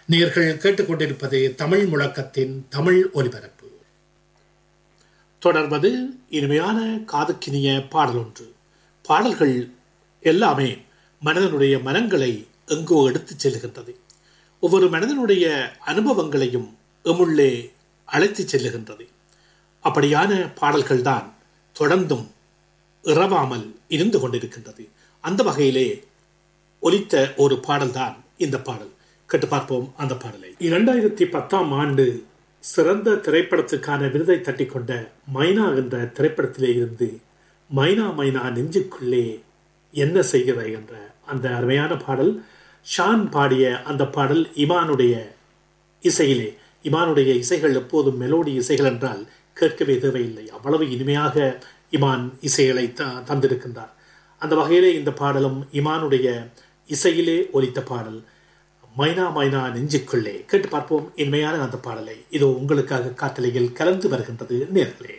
நேர்கள் கேட்டுக்கொண்டிருப்பது தமிழ் முழக்கத்தின் தமிழ் ஒலிபரப்பு தொடர்வது இனிமையான காதுக்கினிய பாடல் ஒன்று பாடல்கள் எல்லாமே மனிதனுடைய மனங்களை எங்கோ எடுத்துச் செல்லுகின்றது ஒவ்வொரு மனிதனுடைய அனுபவங்களையும் எமுள்ளே அழைத்துச் செல்லுகின்றது அப்படியான பாடல்கள்தான் தொடர்ந்தும் இறவாமல் இருந்து கொண்டிருக்கின்றது அந்த வகையிலே ஒலித்த ஒரு பாடல்தான் இந்த பாடல் கேட்டு பார்ப்போம் அந்த பாடலை இரண்டாயிரத்தி பத்தாம் ஆண்டு சிறந்த திரைப்படத்துக்கான விருதை தட்டிக்கொண்ட மைனா என்ற திரைப்படத்திலே இருந்து மைனா மைனா நெஞ்சுக்குள்ளே என்ன செய்கிற என்ற அந்த அருமையான பாடல் ஷான் பாடிய அந்த பாடல் இமானுடைய இசையிலே இமானுடைய இசைகள் எப்போதும் மெலோடி இசைகள் என்றால் கேட்கவே தேவையில்லை அவ்வளவு இனிமையாக இமான் இசைகளை த தந்திருக்கின்றார் அந்த வகையிலே இந்த பாடலும் இமானுடைய இசையிலே ஒலித்த பாடல் மைனா மைனா நெஞ்சுக்குள்ளே கேட்டு பார்ப்போம் இனிமையான அந்த பாடலை இதோ உங்களுக்காக காட்டலையில் கலந்து வருகின்றது நேர்களே